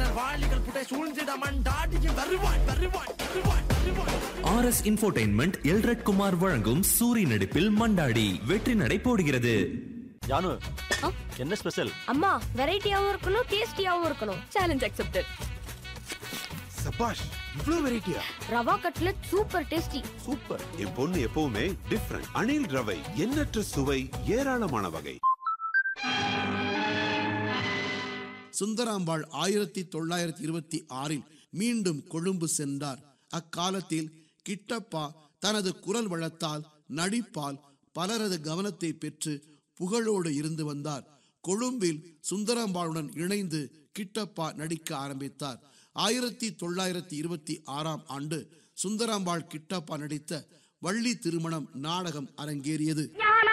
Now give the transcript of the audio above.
வாளிகள் புடை சூழ்ந்திட மண்டாடியும் வருவான் வருவான் வருவான் வருவான் R S infotainment Elred Kumar வழங்கும் சூரி நடிப்பில் மண்டாடி வெற்றி நடை போடுகிறது ஜானு என்ன ஸ்பெஷல் அம்மா வெரைட்டியாவும் இருக்கணும் டேஸ்டியாவும் இருக்கணும் சேலஞ்ச் அக்செப்டட் சபாஷ் இவ்ளோ வெரைட்டியா rava cutlet super tasty super என் பொண்ணு எப்பவுமே டிஃப்ரெண்ட் அணில் ரவை எண்ணற்ற சுவை ஏராளமான வகை சுந்தராம்பாள் ஆயிரத்தி தொள்ளாயிரத்தி இருபத்தி ஆறில் மீண்டும் கொழும்பு சென்றார் அக்காலத்தில் கிட்டப்பா தனது குரல் வளத்தால் நடிப்பால் பலரது கவனத்தை பெற்று புகழோடு இருந்து வந்தார் கொழும்பில் சுந்தராம்பாளுடன் இணைந்து கிட்டப்பா நடிக்க ஆரம்பித்தார் ஆயிரத்தி தொள்ளாயிரத்தி இருபத்தி ஆறாம் ஆண்டு சுந்தராம்பாள் கிட்டப்பா நடித்த வள்ளி திருமணம் நாடகம் அரங்கேறியது ஞான